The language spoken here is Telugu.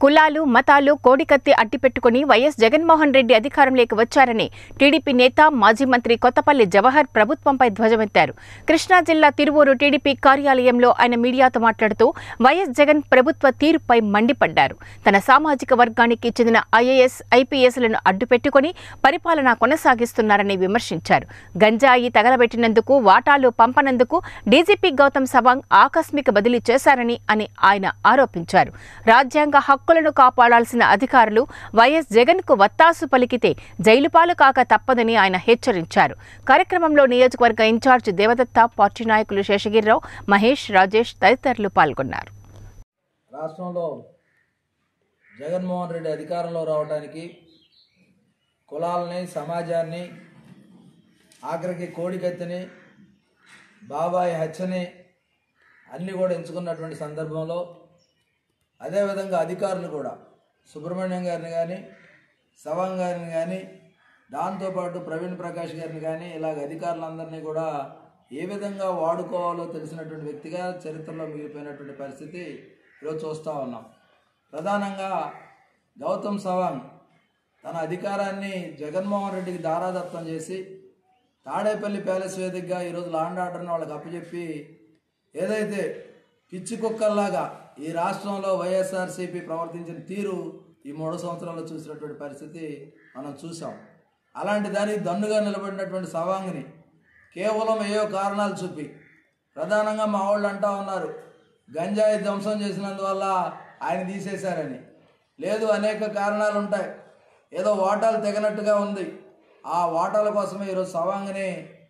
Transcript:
కులాలు మతాలు కోడికత్తి అట్టిపెట్టుకుని వైఎస్ జగన్మోహన్ రెడ్డి అధికారంలోకి వచ్చారని టీడీపీ నేత మాజీ మంత్రి కొత్తపల్లి జవహర్ ప్రభుత్వంపై ధ్వజమెత్తారు కృష్ణా జిల్లా తిరువూరు టీడీపీ కార్యాలయంలో ఆయన మీడియాతో మాట్లాడుతూ వైఎస్ జగన్ ప్రభుత్వ తీరుపై మండిపడ్డారు తన సామాజిక వర్గానికి చెందిన ఐఏఎస్ ఐపీఎస్లను అడ్డుపెట్టుకుని పరిపాలన కొనసాగిస్తున్నారని విమర్శించారు గంజాయి తగలబెట్టినందుకు వాటాలు పంపనందుకు డీజీపీ గౌతమ్ సవాంగ్ ఆకస్మిక బదిలీ చేశారని అని ఆయన ఆరోపించారు రాజ్యాంగ హక్కులను కాపాడాల్సిన అధికారులు వైఎస్ జగన్ కు వత్తాసు పలికితే జైలు పాలు కాక తప్పదని ఆయన హెచ్చరించారు కార్యక్రమంలో నియోజకవర్గ ఇన్ఛార్జ్ దేవదత్త పార్టీ నాయకులు శేషగిరిరావు మహేష్ రాజేష్ తదితరులు పాల్గొన్నారు రాష్ట్రంలో జగన్మోహన్ రెడ్డి అధికారంలో రావడానికి కులాలని సమాజాన్ని ఆఖరికి కోడికత్తిని బాబాయ్ హత్యని అన్నీ కూడా ఎంచుకున్నటువంటి సందర్భంలో అదేవిధంగా అధికారులు కూడా సుబ్రహ్మణ్యం గారిని కానీ సవాంగ్ గారిని కానీ దాంతోపాటు ప్రవీణ్ ప్రకాష్ గారిని కానీ ఇలాగ అధికారులందరినీ కూడా ఏ విధంగా వాడుకోవాలో తెలిసినటువంటి వ్యక్తిగా చరిత్రలో మిగిలిపోయినటువంటి పరిస్థితి ఈరోజు చూస్తూ ఉన్నాం ప్రధానంగా గౌతమ్ సవాంగ్ తన అధికారాన్ని జగన్మోహన్ రెడ్డికి దారాదత్తం చేసి తాడేపల్లి ప్యాలెస్ వేదికగా ఈరోజు లాండ్ ఆర్డర్ని వాళ్ళకి అప్పచెప్పి ఏదైతే పిచ్చి కుక్కల్లాగా ఈ రాష్ట్రంలో వైఎస్ఆర్సీపీ ప్రవర్తించిన తీరు ఈ మూడు సంవత్సరాల్లో చూసినటువంటి పరిస్థితి మనం చూసాం అలాంటి దానికి దన్నుగా నిలబడినటువంటి సవాంగ్ని కేవలం ఏవో కారణాలు చూపి ప్రధానంగా మా వాళ్ళు అంటా ఉన్నారు గంజాయి ధ్వంసం చేసినందువల్ల ఆయన తీసేశారని లేదు అనేక కారణాలు ఉంటాయి ఏదో వాటాలు తెగనట్టుగా ఉంది ఆ వాటాల కోసమే ఈరోజు సవాంగ్ని